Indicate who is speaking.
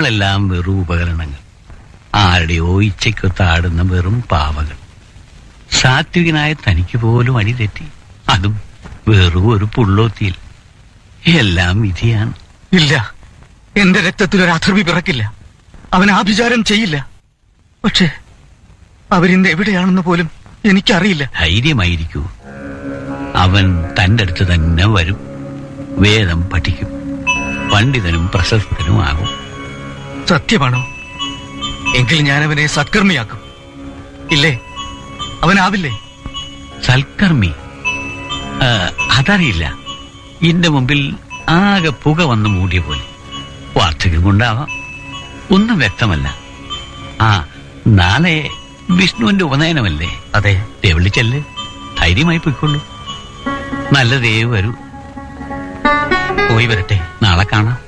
Speaker 1: നമ്മളെല്ലാം വെറും ഉപകരണങ്ങൾ ആരുടെയോ ഇച്ഛയ്ക്കൊത്താടുന്ന വെറും പാവകൾ സാത്വികനായ തനിക്ക് പോലും അടിതെറ്റി അതും വെറും ഒരു പുള്ളോത്തിയിൽ എല്ലാം വിധിയാണ്
Speaker 2: ഇല്ല എന്റെ രക്തത്തിൽ ഒരു അധർവി പിറക്കില്ല അവൻ ആഭിചാരം ചെയ്യില്ല പക്ഷേ അവരിന്ന് എവിടെയാണെന്ന് പോലും എനിക്കറിയില്ല
Speaker 1: ധൈര്യമായിരിക്കൂ അവൻ തന്റെ അടുത്ത് തന്നെ വരും വേദം പഠിക്കും പണ്ഡിതനും പ്രശസ്തനും ആകും
Speaker 2: സത്യമാണോ എങ്കിൽ ഞാൻ അവനെ സത്കർമ്മിയാക്കും ഇല്ലേ അവനാവില്ലേ
Speaker 1: സൽക്കർമ്മി ആ, അതറിയില്ല എന്റെ മുമ്പിൽ ആകെ പുക വന്ന് മൂടിയ പോലെ വാർദ്ധക്യം കൊണ്ടാവാം ഒന്നും വ്യക്തമല്ല ആ നാളെ വിഷ്ണുവിന്റെ ഉപനയനമല്ലേ
Speaker 2: അതെ
Speaker 1: ദേ വിളിച്ചല്ലേ ധൈര്യമായി പൊയ്ക്കൊള്ളൂ നല്ലതേ വരൂ
Speaker 2: പോയി വരട്ടെ
Speaker 1: നാളെ കാണാം